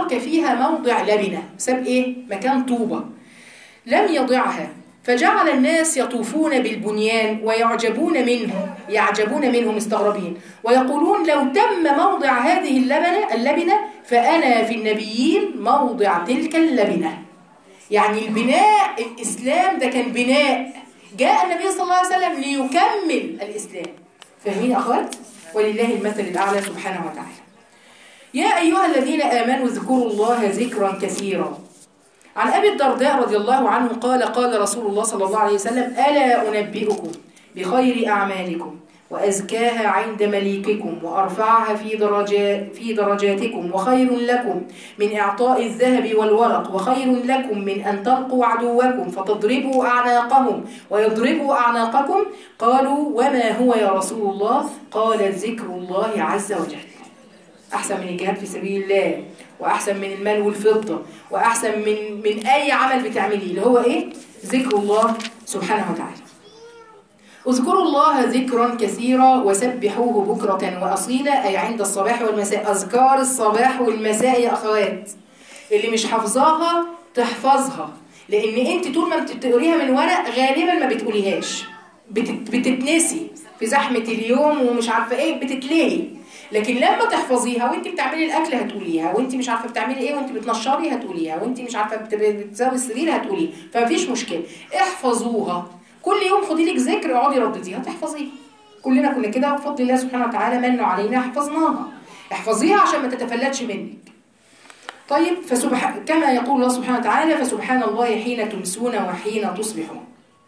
ترك فيها موضع لبنة ساب إيه؟ مكان طوبة لم يضعها فجعل الناس يطوفون بالبنيان ويعجبون منه يعجبون منه مستغربين ويقولون لو تم موضع هذه اللبنة اللبنة فأنا في النبيين موضع تلك اللبنة يعني البناء الإسلام ده كان بناء جاء النبي صلى الله عليه وسلم ليكمل الإسلام فاهمين يا أخوات؟ ولله المثل الأعلى سبحانه وتعالى يا أيها الذين آمنوا اذكروا الله ذكرا كثيرا عن أبي الدرداء رضي الله عنه قال قال رسول الله صلى الله عليه وسلم ألا أنبئكم بخير أعمالكم وأزكاها عند مليككم وأرفعها في درجات في درجاتكم وخير لكم من إعطاء الذهب والورق وخير لكم من أن تلقوا عدوكم فتضربوا أعناقهم ويضربوا أعناقكم قالوا وما هو يا رسول الله قال ذكر الله عز وجل أحسن من الجهاد في سبيل الله وأحسن من المال والفضة وأحسن من من أي عمل بتعمليه اللي هو إيه؟ ذكر الله سبحانه وتعالى اذكروا الله ذكرا كثيرا وسبحوه بكرة وأصيلا أي عند الصباح والمساء أذكار الصباح والمساء يا أخوات اللي مش حافظاها تحفظها لأن أنت طول ما بتقريها من ورق غالبا ما بتقوليهاش بتت... بتتنسي في زحمة اليوم ومش عارفة إيه بتتلهي لكن لما تحفظيها وانت بتعملي الاكل هتقوليها وانت مش عارفه بتعملي ايه وانت بتنشري هتقوليها وانت مش عارفه بتساوي السرير هتقوليها فمفيش مشكله احفظوها كل يوم خدي لك ذكر اقعدي ردديها تحفظيها كلنا كنا كده بفضل الله سبحانه وتعالى منه علينا حفظناها احفظيها عشان ما تتفلتش منك طيب فسبح كما يقول الله سبحانه وتعالى فسبحان الله حين تمسون وحين تصبحون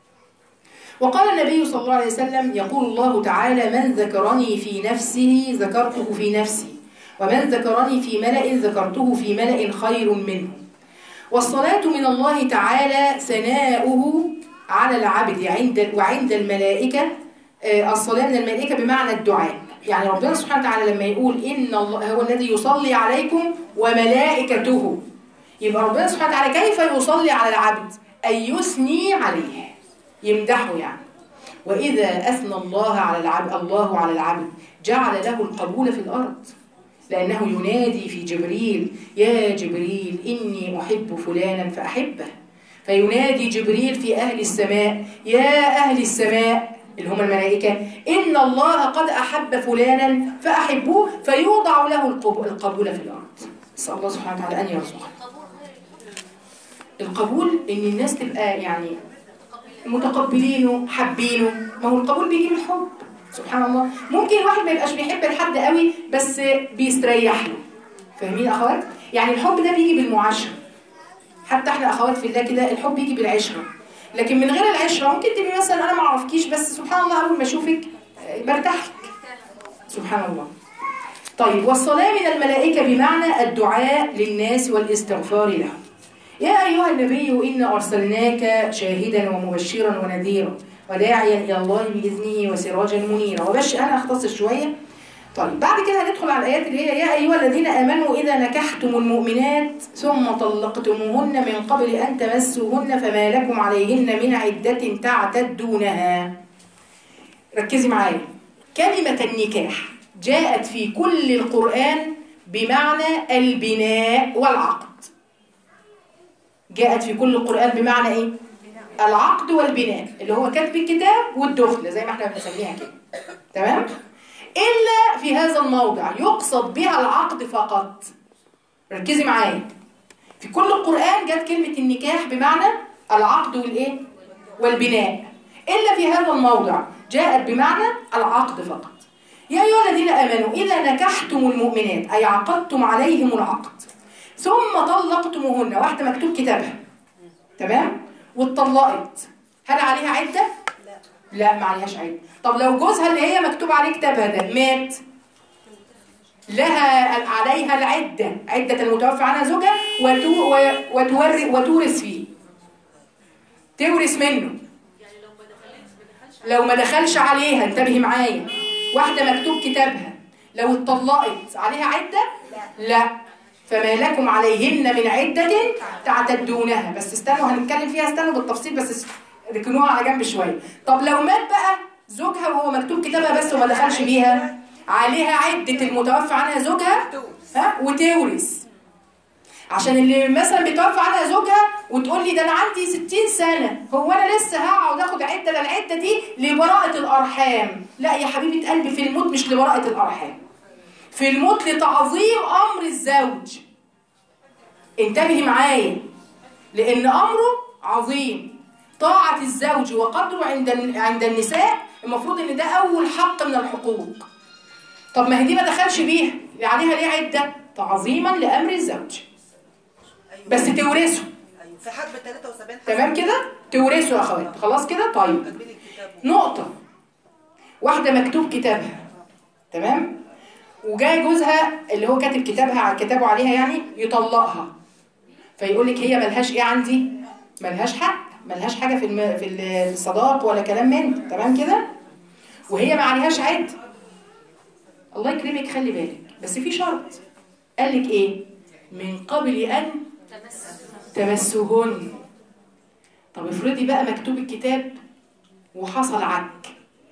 وقال النبي صلى الله عليه وسلم يقول الله تعالى من ذكرني في نفسه ذكرته في نفسي ومن ذكرني في ملأ ذكرته في ملأ خير منه والصلاة من الله تعالى ثناؤه على العبد عند وعند الملائكة الصلاة من الملائكة بمعنى الدعاء يعني ربنا سبحانه وتعالى لما يقول إن الله هو الذي يصلي عليكم وملائكته يبقى ربنا سبحانه وتعالى كيف يصلي على العبد أن يثني عليه يمدحه يعني وإذا أثنى الله على العبد الله على العبد جعل له القبول في الأرض لأنه ينادي في جبريل يا جبريل إني أحب فلانا فأحبه فينادي جبريل في أهل السماء يا أهل السماء اللي هم الملائكة إن الله قد أحب فلانا فأحبوه فيوضع له القبول في الأرض نسأل الله سبحانه وتعالى أن يرزقنا القبول إن الناس تبقى يعني متقبلينه حابينه ما هو القبول بيجي من الحب سبحان الله ممكن الواحد ما يبقاش بيحب الحد قوي بس بيستريح له فاهمين يا اخوات يعني الحب ده بيجي بالمعاشره حتى احنا اخوات في الله كده الحب بيجي بالعشره لكن من غير العشره ممكن تبقي مثلا انا ما اعرفكيش بس سبحان الله اول ما اشوفك برتاح لك سبحان الله طيب والصلاه من الملائكه بمعنى الدعاء للناس والاستغفار لهم يا أيها النبي إنا أرسلناك شاهدا ومبشرا ونذيرا وداعيا إلى الله بإذنه وسراجا منيرا وبش أنا أختصر شوية طيب بعد كده هندخل على الآيات اللي هي يا أيها الذين آمنوا إذا نكحتم المؤمنات ثم طلقتموهن من قبل أن تمسوهن فما لكم عليهن من عدة تعتدونها ركزي معايا كلمة النكاح جاءت في كل القرآن بمعنى البناء والعقد جاءت في كل القرآن بمعنى ايه العقد والبناء اللي هو كتب الكتاب والدخل زي ما احنا بنسميها كده تمام الا في هذا الموضع يقصد بها العقد فقط ركزي معايا في كل القرآن جت كلمة النكاح بمعنى العقد والايه والبناء الا في هذا الموضع جاءت بمعنى العقد فقط يا ايها الذين امنوا اذا نكحتم المؤمنات اي عقدتم عليهم العقد ثم طلقتموهن واحدة مكتوب كتابها تمام واتطلقت هل عليها عدة؟ لا لا ما عليهاش عدة طب لو جوزها اللي هي مكتوب عليه كتابها ده مات لها عليها العدة عدة المتوفى عنها زوجها وتو وتورث وتورث فيه تورث منه لو ما دخلش عليها انتبهي معايا واحدة مكتوب كتابها لو اتطلقت عليها عدة لا, لا. فما لكم عليهن من عدة تعتدونها بس استنوا هنتكلم فيها استنوا بالتفصيل بس ركنوها على جنب شوية طب لو مات بقى زوجها وهو مكتوب كتابها بس وما دخلش بيها عليها عدة المتوفى عنها زوجها ها وتورث عشان اللي مثلا بيتوفى عنها زوجها وتقول لي ده انا عندي 60 سنه هو انا لسه هقعد اخد عده ده العده دي لبراءه الارحام لا يا حبيبه قلبي في الموت مش لبراءه الارحام في الموت لتعظيم امر الزوج انتبهي معايا لان امره عظيم طاعه الزوج وقدره عند عند النساء المفروض ان ده اول حق من الحقوق طب ما هي دي ما دخلش بيها عليها ليه عده تعظيما لامر الزوج بس تورثه ايوه في حرب 73 تمام كده تورثه يا اخوات خلاص كده طيب تكميل الكتاب نقطة واحدة مكتوب كتابها تمام وجاي جوزها اللي هو كاتب كتابها كتابه عليها يعني يطلقها فيقول لك هي ملهاش ايه عندي ملهاش حق ملهاش حاجة في الم... في ال- في الصداق ولا كلام من ده، تمام كده وهي ما عليهاش عد الله يكرمك خلي بالك بس في شرط قال لك ايه من قبل ان تمسهن طب افرضي بقى مكتوب الكتاب وحصل عك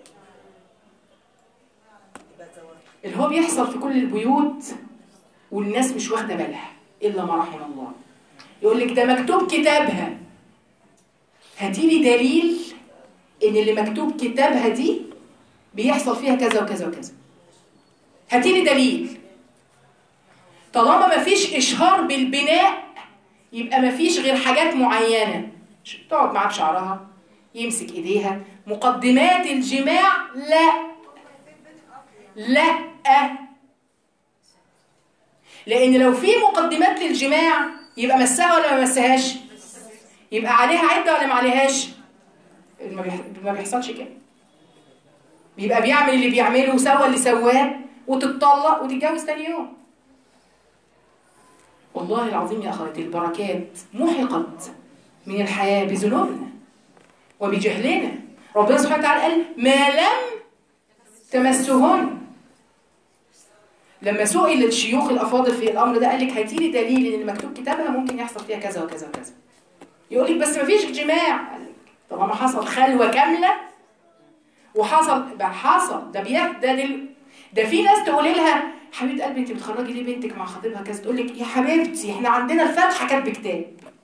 يبقى زواج اللي هو بيحصل في كل البيوت والناس مش واخده بالها الا ما رحم الله يقول لك ده مكتوب كتابها هاتي لي دليل ان اللي مكتوب كتابها دي بيحصل فيها كذا وكذا وكذا هاتي لي دليل طالما ما فيش اشهار بالبناء يبقى ما فيش غير حاجات معينه ش- تقعد معاك شعرها يمسك ايديها مقدمات الجماع لا لا لان لو في مقدمات للجماع يبقى مسها ولا ما مسهاش يبقى عليها عده ولا ما عليهاش ما بيح- ما بيحصلش كده بيبقى بيعمل اللي بيعمله وسوى اللي سواه وتتطلق وتتجوز تاني يوم والله العظيم يا اخواتي البركات محقت من الحياه بذنوبنا وبجهلنا ربنا سبحانه وتعالى قال ما لم تمسهن لما سئل الشيوخ الافاضل في الامر ده قال لك هاتي لي دليل ان المكتوب كتابها ممكن يحصل فيها كذا وكذا وكذا يقول لك بس ما فيش جماع قال لك طالما حصل خلوه كامله وحصل بقى حصل ده بيح ده دل ده في ناس تقول لها حبيبه قلبي انت بتخرجي ليه بنتك مع خطيبها كذا تقول لك يا حبيبتي احنا عندنا الفاتحه كاتب كتاب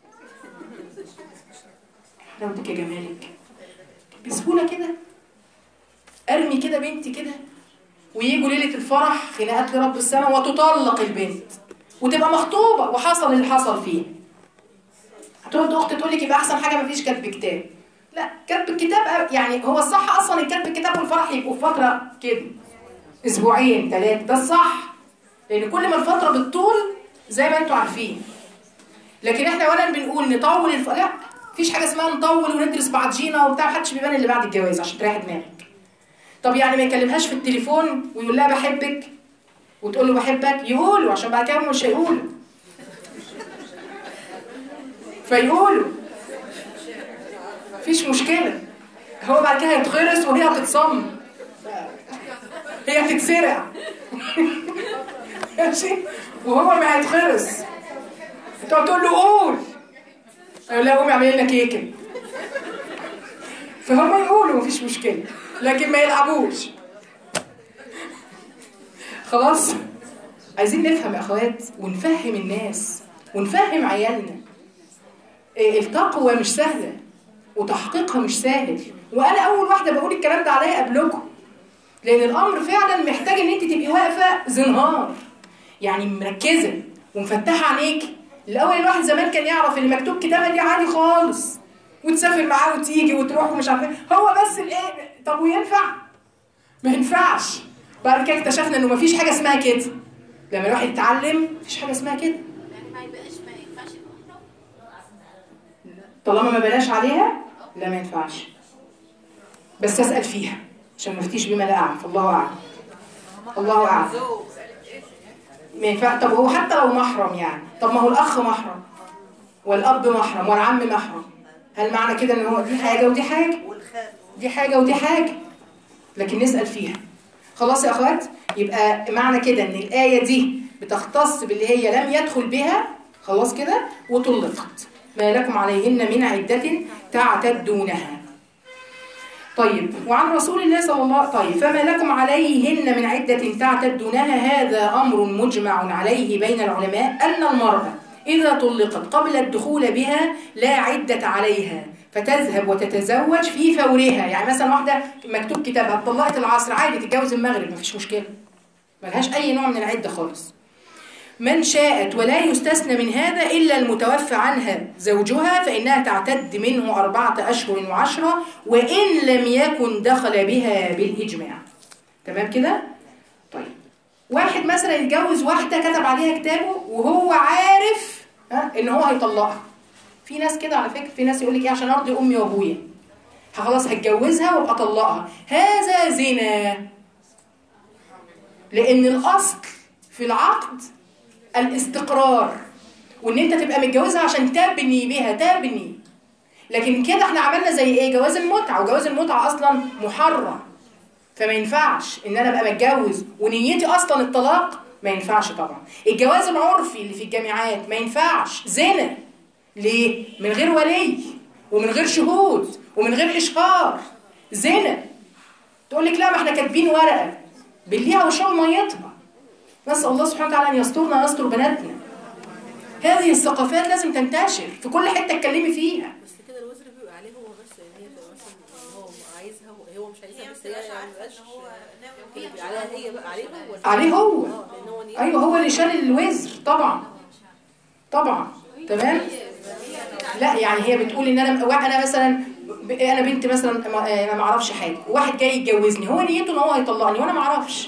حلاوتك يا جمالك بسهوله كده ارمي كده بنتي كده ويجوا ليله الفرح خناقات لرب السماء وتطلق البنت وتبقى مخطوبه وحصل اللي حصل فيه هترد اخت تقول لك يبقى احسن حاجه مفيش كتب كتاب لا كتب الكتاب يعني هو الصح اصلا ان كتب الكتاب والفرح يبقوا في فتره كده اسبوعين ثلاثه ده الصح لان كل ما الفتره بتطول زي ما انتوا عارفين لكن احنا ولا بنقول نطول الف... لا مفيش حاجه اسمها نطول وندرس بعضينا وبتاع محدش بيبان اللي بعد الجواز عشان تريح دماغك طب يعني ما يكلمهاش في التليفون ويقول لها بحبك وتقول له بحبك يقولوا عشان بعد كده مش هيقولوا فيقولوا مفيش مشكله هو بعد كده هيتخرس وهي هتتصم هي هتتسرع ماشي وهو ما هيتخرس تقعد تقول له قول يقول لها قومي اعملي لنا كيكه فهم يقولوا مفيش مشكله لكن ما يلعبوش خلاص عايزين نفهم يا اخوات ونفهم الناس ونفهم عيالنا إيه، التقوى مش سهله وتحقيقها مش سهل وانا اول واحده بقول الكلام ده عليا قبلكم لان الامر فعلا محتاج ان انت تبقي واقفه زنهار يعني مركزه ومفتحه عينيك الاول الواحد زمان كان يعرف اللي مكتوب كتابه دي عادي خالص وتسافر معاه وتيجي وتروح ومش عارفه إيه. هو بس الايه طب وينفع ما ينفعش بعد كده اكتشفنا انه ما فيش حاجه اسمها كده لما الواحد يتعلم مفيش حاجه اسمها كده يعني ما يبقاش ما ينفعش المحرم طالما ما بلاش عليها لا ما ينفعش بس اسال فيها عشان ما افتيش بما لا اعرف فالله اعلم الله اعلم ما ينفع طب هو حتى لو محرم يعني طب ما هو الاخ محرم والاب محرم والعم محرم هل معنى كده ان هو دي حاجه ودي حاجه والخال دي حاجه ودي حاجه لكن نسال فيها خلاص يا اخوات يبقى معنى كده ان الايه دي بتختص باللي هي لم يدخل بها خلاص كده وطلقت ما لكم عليهن من عده تعتدونها طيب وعن رسول الله صلى الله طيب فما لكم عليهن من عدة تعتدونها هذا أمر مجمع عليه بين العلماء أن المرأة إذا طلقت قبل الدخول بها لا عدة عليها فتذهب وتتزوج في فورها يعني مثلا واحدة مكتوب كتابها طلقت العصر عادي تتجوز المغرب مفيش مشكلة ملهاش أي نوع من العدة خالص من شاءت ولا يستثنى من هذا إلا المتوفى عنها زوجها فإنها تعتد منه أربعة أشهر وعشرة وإن لم يكن دخل بها بالإجماع تمام كده؟ طيب واحد مثلا يتجوز واحدة كتب عليها كتابه وهو عارف ها إن هو هيطلقها في ناس كده على فكرة في ناس يقول لك إيه عشان أرضي أمي وأبويا خلاص هتجوزها وابقى أطلقها هذا زنا لأن الأصل في العقد الاستقرار وان انت تبقى متجوزها عشان تبني بها تبني لكن كده احنا عملنا زي ايه جواز المتعه وجواز المتعه اصلا محرم فما ينفعش ان انا ابقى متجوز ونيتي اصلا الطلاق ما ينفعش طبعا الجواز العرفي اللي في الجامعات ما ينفعش زنا ليه من غير ولي ومن غير شهود ومن غير اشهار زنا تقول لك لا ما احنا كاتبين ورقه بليها وشرب ميتها نسأل الله سبحانه وتعالى أن يسترنا ويستر بناتنا هذه الثقافات لازم تنتشر في كل حتة اتكلمي فيها بس كده الوزر بيبقى عليه هو بس يعني هي بتبقى مثلا إن هو عايزها هو- هو مش عايزها بس هي يعني مبقاش بيبقى عليها هي بقى عليه هو عليه هو اه لان هو نيته أيوه هو اللي شال الوزر طبعا طبعا تمام لا يعني هي بتقول ان انا انا مثلا ب- انا بنت مثلا ما آه، ما اعرفش حاجه واحد جاي يتجوزني هو نيته ان هو هيطلقني وانا ما اعرفش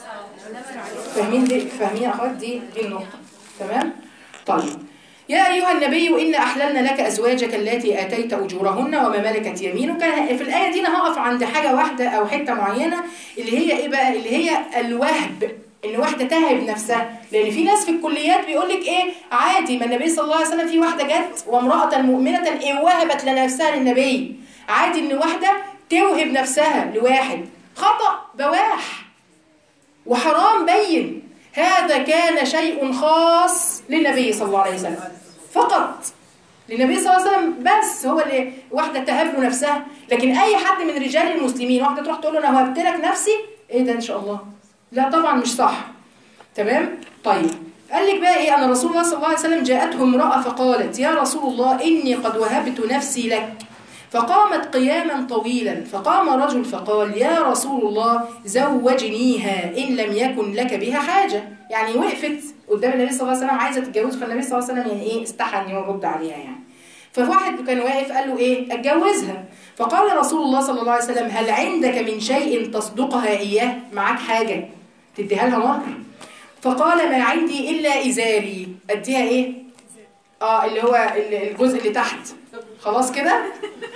فاهمين دي فاهمين يا اخوات دي دي النقطه تمام طيب يا ايها النبي ان احللنا لك ازواجك اللاتي اتيت اجورهن وما ملكت يمينك في الايه دي انا هقف عند حاجه واحده او حته معينه اللي هي ايه بقى اللي هي الوهب ان واحده تهب نفسها لان في ناس في الكليات بيقول لك ايه عادي ما النبي صلى الله عليه وسلم في واحده جت وامراه مؤمنه إيه وهبت لنفسها للنبي عادي ان واحده توهب نفسها لواحد خطا بواح وحرام بين هذا كان شيء خاص للنبي صلى الله عليه وسلم فقط للنبي صلى الله عليه وسلم بس هو اللي واحده تهب له نفسها لكن اي حد من رجال المسلمين واحده تروح تقول له انا وهبت لك نفسي ايه ده ان شاء الله لا طبعا مش صح تمام طيب قال لك بقى ايه انا رسول الله صلى الله عليه وسلم جاءته امراه فقالت يا رسول الله اني قد وهبت نفسي لك فقامت قياما طويلا فقام رجل فقال يا رسول الله زوجنيها إن لم يكن لك بها حاجة يعني وقفت قدام النبي صلى الله عليه وسلم عايزة تتجوز فالنبي صلى الله عليه وسلم يعني إيه استحى إن هو يرد عليها يعني فواحد كان واقف قال له إيه اتجوزها فقال رسول الله صلى الله عليه وسلم هل عندك من شيء تصدقها إياه معاك حاجة تديها لها مهر فقال ما عندي إلا إزاري أديها إيه اه اللي هو الجزء اللي تحت خلاص كده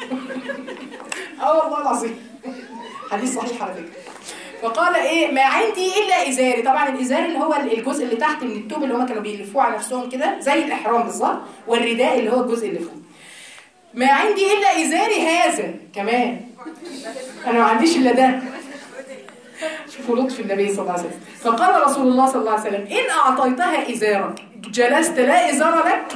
اه والله العظيم حديث صحيح على فكره فقال ايه ما عندي الا ازاري طبعا الازار اللي هو الجزء اللي تحت من التوب اللي هم كانوا بيلفوه على نفسهم كده زي الاحرام بالظبط والرداء اللي هو الجزء اللي فوق ما عندي الا ازاري هذا كمان انا ما عنديش الا ده شوفوا لطف النبي صلى الله عليه وسلم فقال رسول الله صلى الله عليه وسلم ان اعطيتها ازارك جلست لا ازار لك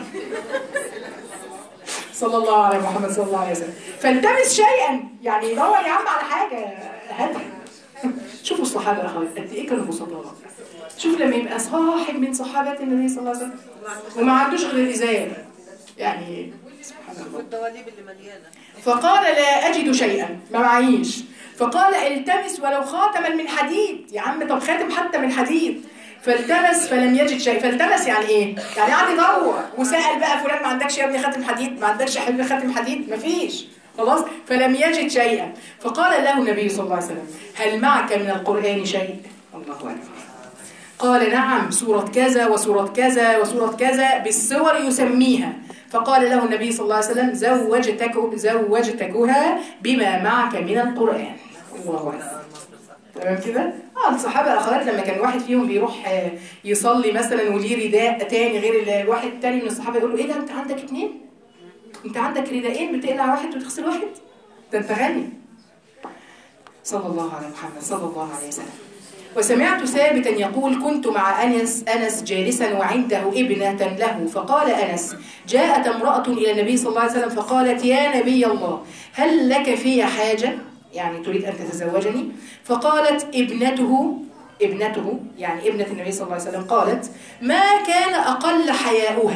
صلى الله على محمد صلى الله عليه وسلم فالتمس شيئا يعني دور يا عم على حاجه هاتها شوفوا الصحابه يا اخوات قد ايه كانوا بسطاء شوف لما يبقى صاحب من صحابه النبي صلى الله عليه وسلم وما عندوش غير الازار يعني سبحان الله والدواليب اللي مليانه فقال لا أجد شيئا ما معيش فقال التمس ولو خاتما من حديد يا عم طب خاتم حتى من حديد فالتمس فلم يجد شيء فالتمس يعني ايه يعني قعد يدور وسأل بقى فلان ما عندكش يا ابني خاتم حديد ما عندكش يا حبيبي خاتم حديد ما فيش خلاص فلم يجد شيئا فقال له النبي صلى الله عليه وسلم هل معك من القرآن شيء الله أكبر قال نعم سورة كذا وسورة كذا وسورة كذا بالسور يسميها فقال له النبي صلى الله عليه وسلم زوجتك زوجتكها بما معك من القرآن الله أكبر تمام كده؟ اه الصحابة الأخوات لما كان واحد فيهم بيروح آه، يصلي مثلا وليه رداء تاني غير ال- الواحد التاني من الصحابة يقول له ايه ده انت عندك اتنين؟ انت عندك رداءين بتقلع واحد وتغسل واحد؟ ده انت غني صلى الله على محمد صلى الله عليه وسلم وسمعت ثابتا يقول كنت مع أنس أنس جالسا وعنده ابنة له فقال أنس جاءت امرأة إلى النبي صلى الله عليه وسلم فقالت يا نبي الله هل لك في حاجة يعني تريد أن تتزوجني فقالت ابنته ابنته يعني ابنة النبي صلى الله عليه وسلم قالت ما كان أقل حياؤها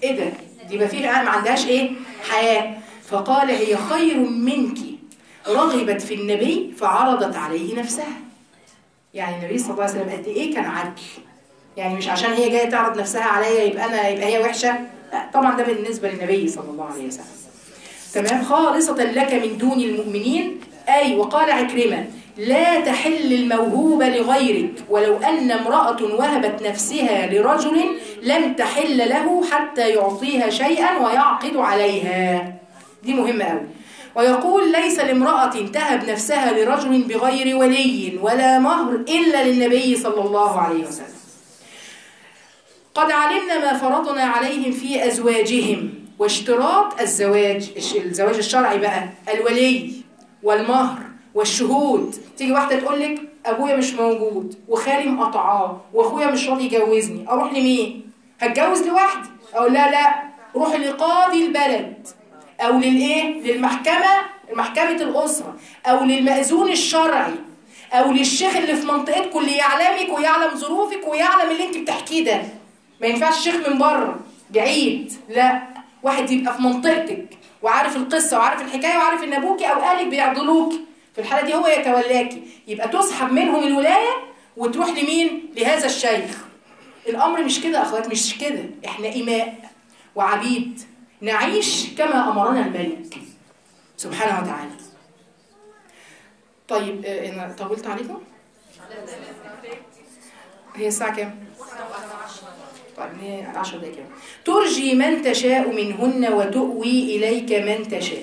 ايه ده دي ما فيه ما عندهاش ايه حياه فقال هي خير منك رغبت في النبي فعرضت عليه نفسها يعني النبي صلى الله عليه وسلم قد ايه كان عدل يعني مش عشان هي جايه تعرض نفسها عليا يبقى انا يبقى هي وحشه لا طبعا ده بالنسبه للنبي صلى الله عليه وسلم تمام خالصة لك من دون المؤمنين أي وقال عكرمة لا تحل الموهوب لغيرك ولو أن امرأة وهبت نفسها لرجل لم تحل له حتى يعطيها شيئا ويعقد عليها دي مهمة أوي ويقول ليس لامرأة تهب نفسها لرجل بغير ولي ولا مهر إلا للنبي صلى الله عليه وسلم قد علمنا ما فرضنا عليهم في أزواجهم واشتراط الزواج الش- الزواج الشرعي بقى الولي والمهر والشهود تيجي واحدة تقول لك أبويا مش موجود وخالي مقطعاه وأخويا مش راضي يجوزني أروح لمين؟ هتجوز لوحدي أقول لا لا روح لقاضي البلد أو للإيه؟ للمحكمة محكمة الأسرة أو للمأذون الشرعي أو للشيخ اللي في منطقتكم اللي يعلمك ويعلم ظروفك ويعلم اللي أنت بتحكيه ده ما ينفعش شيخ من بره بعيد لا واحد يبقى في منطقتك وعارف القصة وعارف الحكاية وعارف ان ابوكي او اهلك بيعضلوكي في الحالة دي هو يتولاكي يبقى تسحب منهم الولاية وتروح لمين لهذا الشيخ الامر مش كده يا اخوات مش كده احنا اماء وعبيد نعيش كما امرنا الملك سبحانه وتعالى طيب آه، انا طولت عليكم هي الساعة كام؟ طيب هي 10 دقايق كمان. ترجي من تشاء منهن وتؤوي إليك من تشاء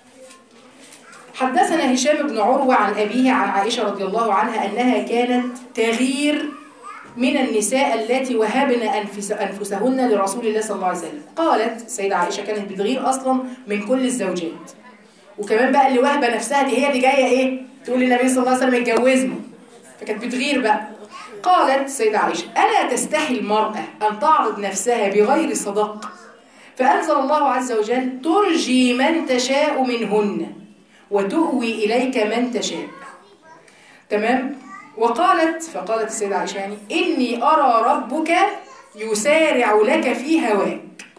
حدثنا هشام بن عروة عن أبيه عن عائشة رضي الله عنها أنها كانت تغير من النساء التي وهبن أنفس أنفسهن لرسول الله صلى الله عليه وسلم قالت السيدة عائشة كانت بتغير أصلا من كل الزوجات وكمان بقى اللي واهبة نفسها دي هي اللي جاية إيه تقول للنبي صلى الله عليه وسلم اتجوزني فكانت بتغير بقى قالت السيدة عائشة ألا تستحي المرأة أن تعرض نفسها بغير صدق فأنزل الله عز وجل ترجي من تشاء منهن وتؤوي إليك من تشاء تمام وقالت فقالت السيدة عائشة يعني إني أرى ربك يسارع لك في هواك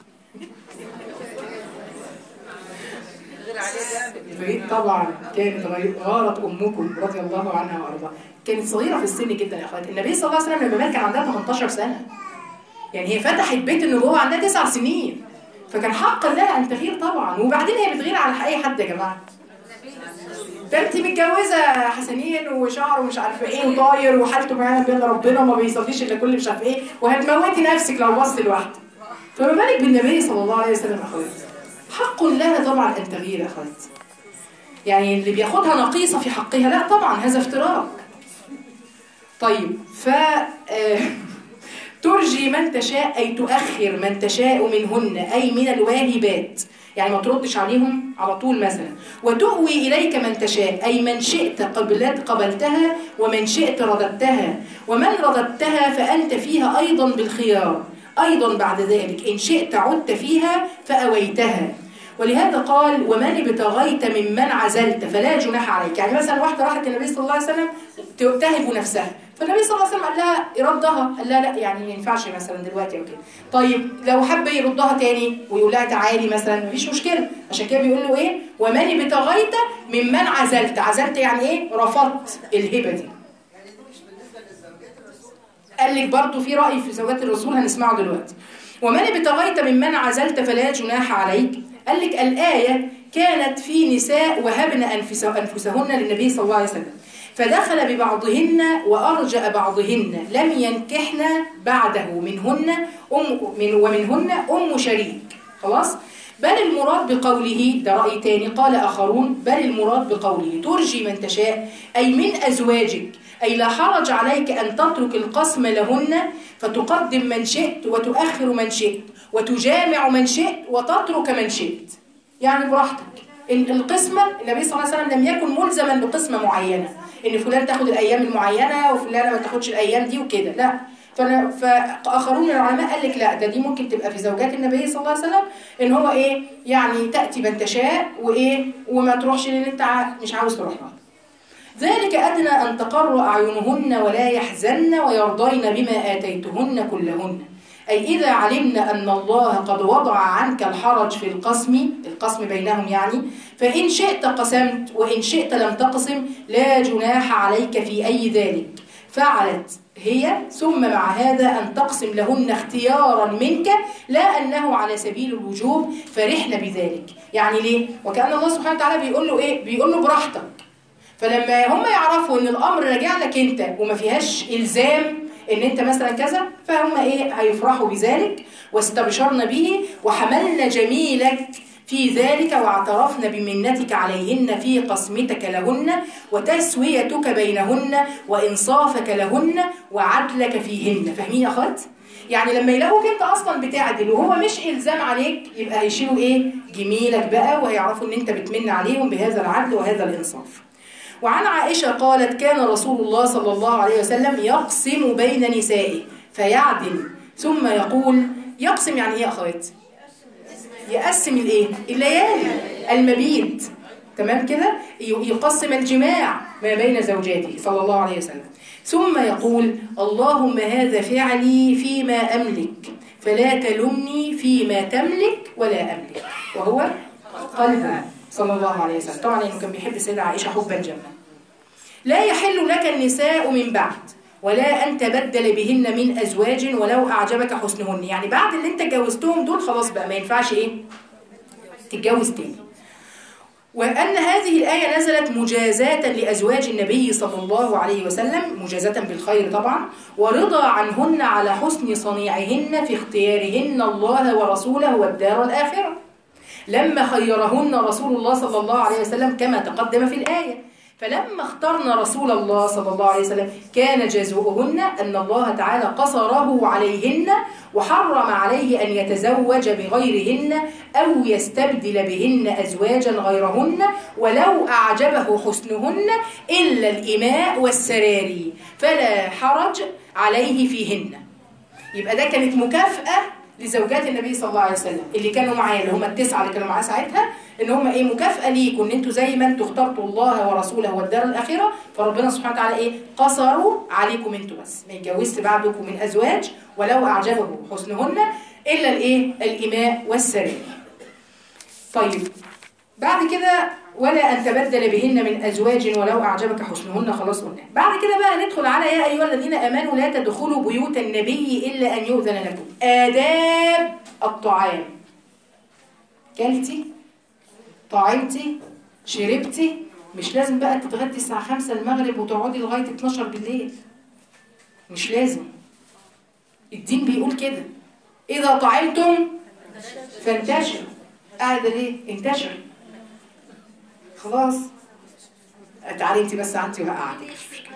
غير عليه جامد غير طبعا كانت غير- غارت امكم رضي الله عنها وارضاها كانت صغيره في السن جدا يا اخواتي النبي صلى الله عليه وسلم لما مات كان عندها 18 سنه يعني هي فتحت بيت النبوه عندها 9 سنين فكان حقا لها ان تغير طبعا وبعدين هي بتغير على اي حد يا جماعه ده انت متجوزه حسنين وشعر ومش عارفه ايه وطاير وحالته معانا بين ربنا ما بيصليش الا كل مش عارفه ايه وهتموتي نفسك لو بصت لوحدك فما بالك بالنبي صلى الله عليه وسلم يا اخواتي حق لها طبعا ان تغير يا اخواتي يعني اللي بياخدها نقيصة في حقها لا طبعا هذا افتراق طيب ف آه، ترجي من تشاء أي تؤخر من تشاء منهن أي من الواهبات يعني ما تردش عليهم على طول مثلا وتؤوي إليك من تشاء أي من شئت قبلت قبلتها ومن شئت رددتها ومن رددتها فأنت فيها أيضا بالخيار أيضا بعد ذلك إن شئت عدت فيها فأويتها ولهذا قال ومن ابتغيت ممن عزلت فلا جناح عليك يعني مثلا واحدة راحت للنبي صلى الله عليه وسلم تهب نفسها فالنبي صلى الله عليه وسلم قال لها يردها قال لها لا يعني ما ينفعش مثلا دلوقتي او كده طيب لو حب يردها تاني ويقول لها تعالي مثلا مفيش مشكله عشان كده بيقول له ايه ومن ابتغيت ممن عزلت عزلت يعني ايه رفضت الهبه دي قال لك برضه في رأي في زوجات الرسول هنسمعه دلوقتي ومن ابتغيت ممن عزلت فلا جناح عليك قال لك الآية كانت في نساء وهبن أنفس أنفسهن للنبي صلى الله عليه وسلم فدخل ببعضهن وأرجأ بعضهن لم ينكحن بعده منهن أم من ومنهن أم شريك خلاص بل المراد بقوله ده رأي تاني قال آخرون بل المراد بقوله ترجي من تشاء أي من أزواجك أي لا حرج عليك أن تترك القسم لهن فتقدم من شئت وتؤخر من شئت وتجامع من شئت وتترك من شئت يعني براحتك ال- القسمة النبي صلى الله عليه وسلم لم يكن ملزما بقسمة معينة إن فلان تاخد الأيام المعينة وفلانة ما تاخدش الأيام دي وكده لا فأنا- فآخرون من العلماء قال لك لا ده دي ممكن تبقى في زوجات النبي صلى الله عليه وسلم إن هو إيه يعني تأتي من تشاء وإيه وما تروحش للي أنت ع- مش عاوز تروح لها ذلك أدنى أن تقر أعينهن ولا يحزن ويرضين بما آتيتهن كلهن أي إذا علمنا أن الله قد وضع عنك الحرج في القسم القسم بينهم يعني فإن شئت قسمت وإن شئت لم تقسم لا جناح عليك في أي ذلك فعلت هي ثم مع هذا أن تقسم لهن اختيارا منك لا أنه على سبيل الوجوب فرحنا بذلك يعني ليه؟ وكأن الله سبحانه وتعالى بيقول له إيه؟ بيقول له براحتك فلما هم يعرفوا ان الامر راجع لك انت وما فيهاش الزام ان انت مثلا كذا فهم ايه هيفرحوا بذلك واستبشرن به وحملن جميلك في ذلك واعترفن بمنتك عليهن في قسمتك لهن وتسويتك بينهن وانصافك لهن وعدلك فيهن فاهمين يا اخوات يعني لما يلاقوك انت اصلا بتعدل وهو مش الزام عليك يبقى هيشيلوا ايه جميلك بقى وهيعرفوا ان انت بتمن عليهم بهذا العدل وهذا الانصاف وعن عائشة قالت كان رسول الله صلى الله عليه وسلم يقسم بين نسائه فيعدل ثم يقول يقسم يعني ايه يا اخوات يقسم الايه الليالي المبيت تمام كده ي- يقسم الجماع ما بين زوجاته صلى الله عليه وسلم ثم يقول اللهم هذا فعلي فيما املك فلا تلمني فيما تملك ولا املك وهو قلبه صلى الله عليه وسلم طبعا انه كان بيحب السيده عائشه حبا جما لا يحل لك النساء من بعد ولا أن تبدل بهن من أزواج ولو أعجبك حسنهن يعني بعد اللي انت اتجوزتهم دول خلاص بقى ما ينفعش إيه تتجوز تاني وأن هذه الآية نزلت مجازاة لأزواج النبي صلى الله عليه وسلم مجازاة بالخير طبعا ورضا عنهن على حسن صنيعهن في اختيارهن الله ورسوله والدار الآخرة لما خيرهن رسول الله صلى الله عليه وسلم كما تقدم في الآية فلما اخترنا رسول الله صلى الله عليه وسلم كان جزاؤهن أن الله تعالى قصره عليهن وحرم عليه أن يتزوج بغيرهن أو يستبدل بهن أزواجا غيرهن ولو أعجبه حسنهن إلا الإماء والسراري فلا حرج عليه فيهن يبقى ده كانت مكافأة لزوجات النبي صلى الله عليه وسلم اللي كانوا معاه اللي هم التسعه اللي كانوا معاه ساعتها ان هم ايه مكافاه ليكم ان انتوا زي ما انتوا اخترتوا الله ورسوله والدار الاخره فربنا سبحانه وتعالى ايه قصروا عليكم انتوا بس ما يتجوزش بعدكم من ازواج ولو اعجبه حسنهن الا الايه الاماء والسرير طيب بعد كده ولا أن تبدل بهن من أزواج ولو أعجبك حسنهن خلاص قلنا بعد كده بقى ندخل على يا أيها الذين آمنوا لا تدخلوا بيوت النبي إلا أن يؤذن لكم آداب الطعام كلتي طعمتي شربتي مش لازم بقى تتغدي الساعة 5 المغرب وتقعدي لغاية 12 بالليل مش لازم الدين بيقول كده إذا طعمتم فانتشروا قاعدة ليه؟ انتشروا خلاص تعالي انت بس عنتي وهقعدك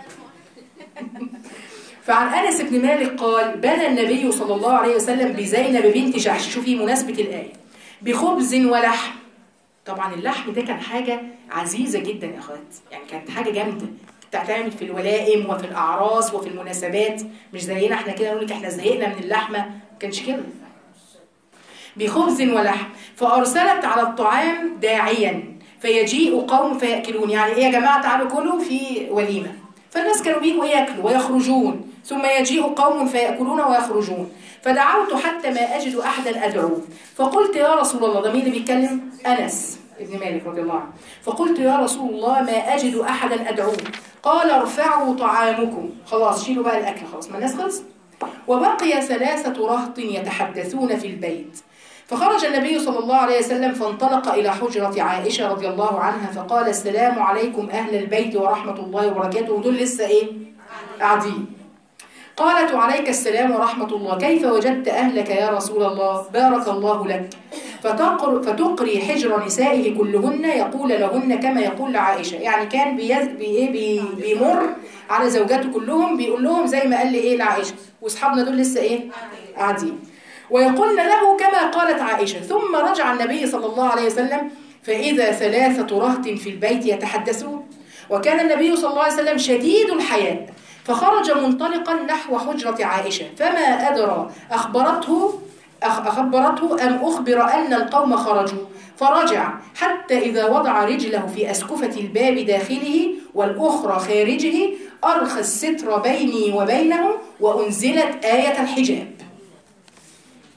فعن انس بن مالك قال بنى النبي صلى الله عليه وسلم بزينب بنت جحش شوفي مناسبه الايه بخبز ولحم طبعا اللحم ده كان حاجه عزيزه جدا يا اخوات يعني كانت حاجه جامده بتتعمل في الولائم وفي الاعراس وفي المناسبات مش زينا احنا كده نقول لك احنا زهقنا من اللحمه ما كانش كده بخبز ولحم فارسلت على الطعام داعيا فيجيء قوم فيأكلون يعني ايه يا جماعة تعالوا كلوا في وليمة فالناس كانوا بيجوا يأكلوا ويخرجون ثم يجيء قوم فيأكلون ويخرجون فدعوت حتى ما أجد أحدا أدعوه فقلت يا رسول الله ده مين اللي بيتكلم أنس ابن مالك رضي الله عنه فقلت يا رسول الله ما أجد أحدا أدعوه قال ارفعوا طعامكم خلاص شيلوا بقى الأكل خلاص ما الناس خلص وبقي ثلاثة رهط يتحدثون في البيت فخرج النبي صلى الله عليه وسلم فانطلق إلى حجرة عائشة رضي الله عنها فقال السلام عليكم أهل البيت ورحمة الله وبركاته ودول لسه إيه؟ قاعدين قالت عليك السلام ورحمة الله كيف وجدت أهلك يا رسول الله بارك الله لك فتقر فتقري حجر نسائه كلهن يقول لهن كما يقول لعائشة يعني كان بيز بي إيه بي بيمر على زوجاته كلهم بيقول لهم زي ما قال لي إيه لعائشة وأصحابنا دول لسه إيه قاعدين ويقولن له كما قالت عائشة ثم رجع النبي صلى الله عليه وسلم فإذا ثلاثة رهط في البيت يتحدثون وكان النبي صلى الله عليه وسلم شديد الحياء فخرج منطلقا نحو حجرة عائشة فما أدرى أخبرته أخبرته أم أخبر أن القوم خرجوا فرجع حتى إذا وضع رجله في أسكفة الباب داخله والأخرى خارجه أرخى الستر بيني وبينه وأنزلت آية الحجاب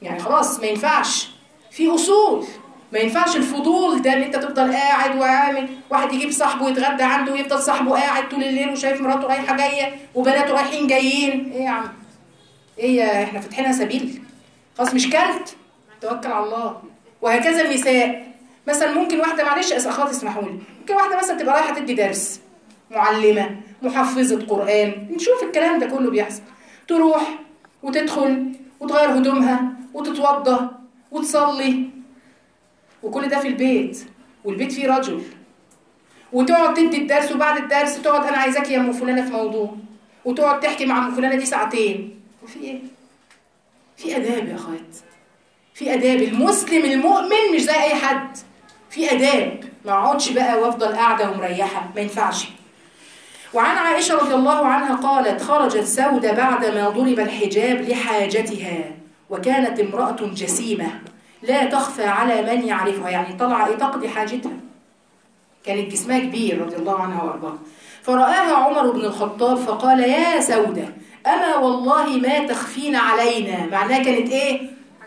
يعني خلاص ما ينفعش في اصول ما ينفعش الفضول ده ان انت تفضل قاعد وعامل واحد يجيب صاحبه يتغدى عنده ويفضل صاحبه قاعد طول الليل وشايف مراته رايحه جايه وبناته رايحين جايين ايه يا عم ايه يا احنا فاتحينها سبيل خلاص مش كلت توكل على الله وهكذا النساء مثلا ممكن واحده معلش يا اخواتي اسمحوا لي ممكن واحده مثلا تبقى رايحه تدي درس معلمه محفظه قران نشوف الكلام ده كله بيحصل تروح وتدخل وتغير هدومها وتتوضى وتصلي وكل ده في البيت والبيت فيه رجل وتقعد تدي الدرس وبعد الدرس تقعد انا عايزاك يا ام فلانه في موضوع وتقعد تحكي مع ام فلانه دي ساعتين وفي ايه في اداب يا اخوات في اداب المسلم المؤمن مش زي اي حد في اداب ما اقعدش بقى وافضل قاعده ومريحه ما ينفعش وعن عائشه رضي الله عنها قالت خرجت سوده بعدما ضرب الحجاب لحاجتها وكانت امراه جسيمه لا تخفى على من يعرفها يعني طلع ايه تقضي حاجتها كانت جسمها كبير رضي الله عنها وارضاها فرآها عمر بن الخطاب فقال يا سودة أما والله ما تخفين علينا معناها كانت إيه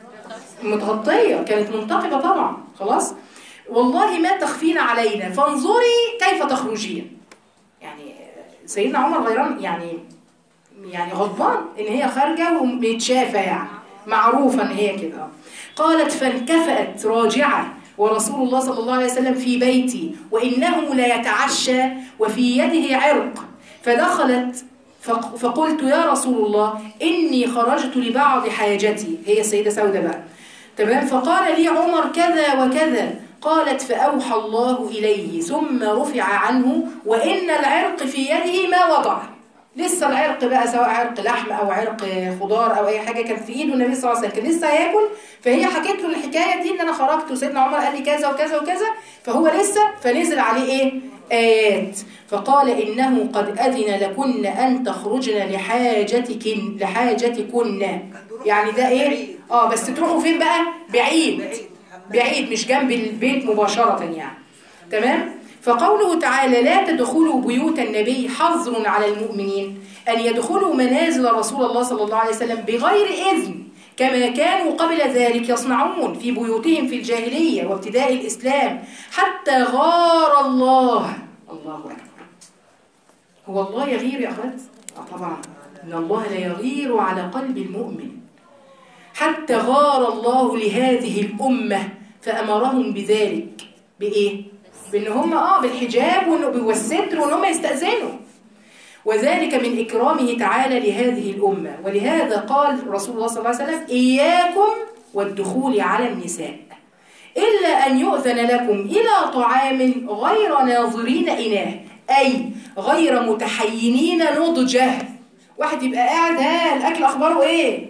متغطية كانت منتقبة طبعا خلاص والله ما تخفين علينا فانظري كيف تخرجين يعني سيدنا عمر غيران يعني يعني غضبان ان هي خارجه ومتشافه يعني معروفه ان هي كده قالت فانكفأت راجعه ورسول الله صلى الله عليه وسلم في بيتي وانه لا يتعشى وفي يده عرق فدخلت فق- فقلت يا رسول الله اني خرجت لبعض حاجتي هي السيده سوده بقى تمام فقال لي عمر كذا وكذا قالت فأوحى الله إليه ثم رفع عنه وإن العرق في يده ما وضع لسه العرق بقى سواء عرق لحم أو عرق خضار أو أي حاجة كان في إيده النبي صلى الله عليه وسلم كان لسه هياكل فهي حكت له الحكاية دي إن أنا خرجت وسيدنا عمر قال لي كذا وكذا وكذا فهو لسه فنزل عليه إيه؟ آيات فقال إنه قد أذن لكن أن تخرجن لحاجتكن لحاجتكن يعني ده إيه؟ آه بس تروحوا فين بقى؟ بعيد بعيد مش جنب البيت مباشرة يعني تمام فقوله تعالى لا تدخلوا بيوت النبي حظر على المؤمنين أن يدخلوا منازل رسول الله صلى الله عليه وسلم بغير إذن كما كانوا قبل ذلك يصنعون في بيوتهم في الجاهلية وابتداء الإسلام حتى غار الله الله أكبر هو الله يغير يا أخوات؟ آه طبعا إن الله لا يغير على قلب المؤمن حتى غار الله لهذه الأمة فأمرهم بذلك بإيه؟ بإن هم آه بالحجاب وإنه- والستر وإن هم يستأذنوا وذلك من إكرامه تعالى لهذه الأمة ولهذا قال رسول الله صلى الله عليه وسلم إياكم والدخول على النساء إلا أن يؤذن لكم إلى طعام غير ناظرين إناه أي غير متحينين نضجه واحد يبقى قاعد ها الأكل أخباره إيه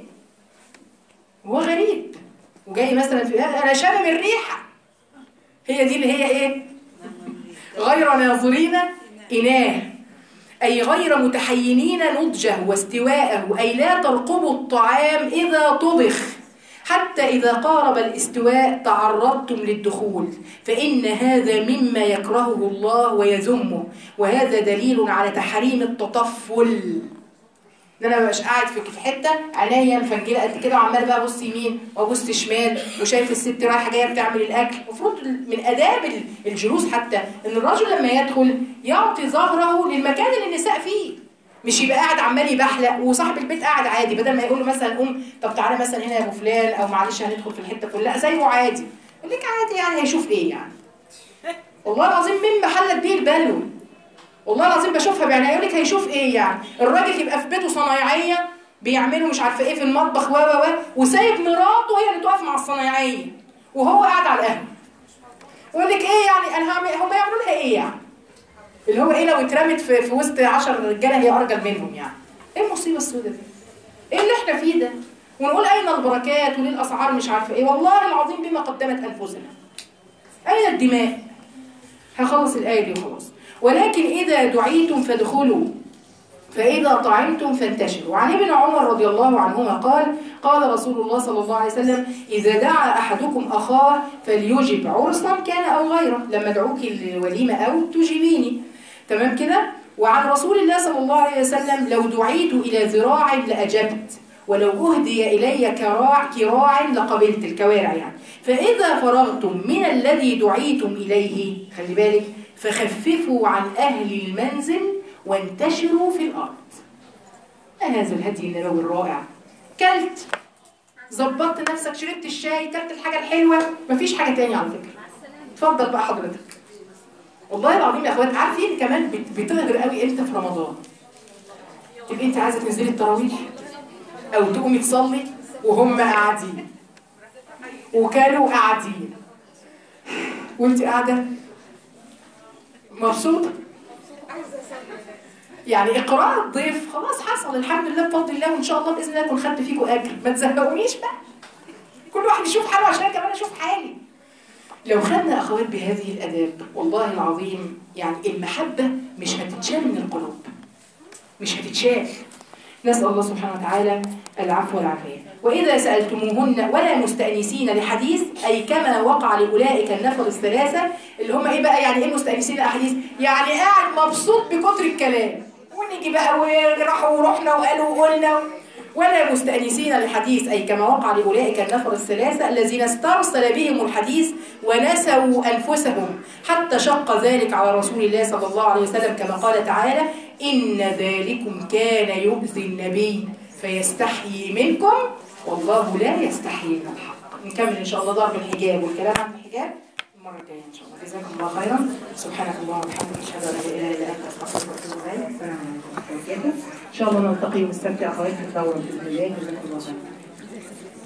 هو غريب وجاي مثلا في انا شامم الريحه هي دي اللي هي ايه غير ناظرين اناه اي غير متحينين نضجه واستواءه اي لا ترقبوا الطعام اذا طبخ حتى إذا قارب الاستواء تعرضتم للدخول فإن هذا مما يكرهه الله ويذمه وهذا دليل على تحريم التطفل ان انا مبقاش قاعد في في حته عينيا مفنجله قد كده وعمال بقى ابص يمين وابص شمال وشايف الست رايحه جايه بتعمل الاكل المفروض من اداب ال- الجلوس حتى ان الرجل لما يدخل يعطي ظهره للمكان اللي النساء فيه مش يبقى قاعد عمال يبحلق وصاحب البيت قاعد عادي بدل ما يقول له مثلا قوم طب تعالى مثلا هنا يا ابو فلان او معلش هندخل في الحته فلان لا زيه عادي يقول لك عادي يعني هيشوف ايه يعني والله العظيم من محلت بيه البلوى والله العظيم بشوفها بعيني يقول لك هيشوف ايه يعني الراجل يبقى في بيته صنايعيه بيعملوا مش عارفه ايه في المطبخ و و و وسايب مراته هي اللي تقف مع الصنايعيه وهو قاعد على القهوه يقول لك ايه يعني انا هعمل هم يعملوا لها ايه يعني اللي هو ايه لو اترمت في, في وسط 10 رجاله هي ارجل منهم يعني ايه المصيبه السوداء دي ايه اللي احنا فيه ده ونقول اين البركات وليه الاسعار مش عارفه ايه والله العظيم بما قدمت انفسنا اين الدماء هخلص الايه دي وخلاص ولكن إذا دعيتم فادخلوا فإذا طعمتم فانتشروا وعن ابن عمر رضي الله عنهما قال قال رسول الله صلى الله عليه وسلم إذا دعا أحدكم أخاه فليجب عرسا كان أو غيره لما دعوك الوليمة أو تجيبيني تمام كده وعن رسول الله صلى الله عليه وسلم لو دعيت إلى ذراع لأجبت ولو أهدي إلي كراع كراع لقبلت الكوارع يعني فإذا فرغتم من الذي دعيتم إليه خلي بالك فخففوا عن أهل المنزل وانتشروا في الأرض هذا الهدي النبوي الرائع كلت ظبطت نفسك شربت الشاي كلت الحاجة الحلوة مفيش حاجة تاني على فكرة اتفضل بقى حضرتك والله العظيم يا اخوات عارفين كمان بت- بتقدر قوي امتى في رمضان تبقي انت عايزه تنزلي التراويح او تقومي تصلي وهم قاعدين وكانوا قاعدين وانت قاعده مبسوطه يعني اقرار الضيف خلاص حصل الحمد لله بفضل الله وان شاء الله باذن الله اكون خدت فيكم اجر ما تزهقونيش بقى كل واحد يشوف حاله عشان كمان اشوف حالي لو خدنا اخوات بهذه الاداب والله العظيم يعني المحبه مش هتتشال من القلوب مش هتتشال نسال الله سبحانه وتعالى العفو والعافيه واذا سالتموهن ولا مستانسين لحديث اي كما وقع لاولئك النفر الثلاثه اللي هم ايه بقى يعني ايه مستانسين لحديث يعني قاعد مبسوط بكتر الكلام ونيجي بقى وراحوا ورحنا وقالوا وقلنا ولا مستأنسين للحديث أي كما وقع لأولئك النفر الثلاثة الذين استرسل بهم الحديث ونسوا أنفسهم حتى شق ذلك على رسول الله صلى الله عليه وسلم كما قال تعالى إن ذلكم كان يؤذي النبي فيستحيي منكم والله لا يستحيي من الحق نكمل إن شاء الله ضرب الحجاب والكلام عن الحجاب المرة الجاية إن شاء الله جزاكم الله خيرا سبحانك اللهم وبحمدك أشهد أن لا إله إلا أنت أستغفرك وأتوب إليك السلام عليكم ورحمة الله وبركاته إن شاء الله نلتقي ونستمتع أخواتي في الدورة بإذن الله جزاكم الله خيرا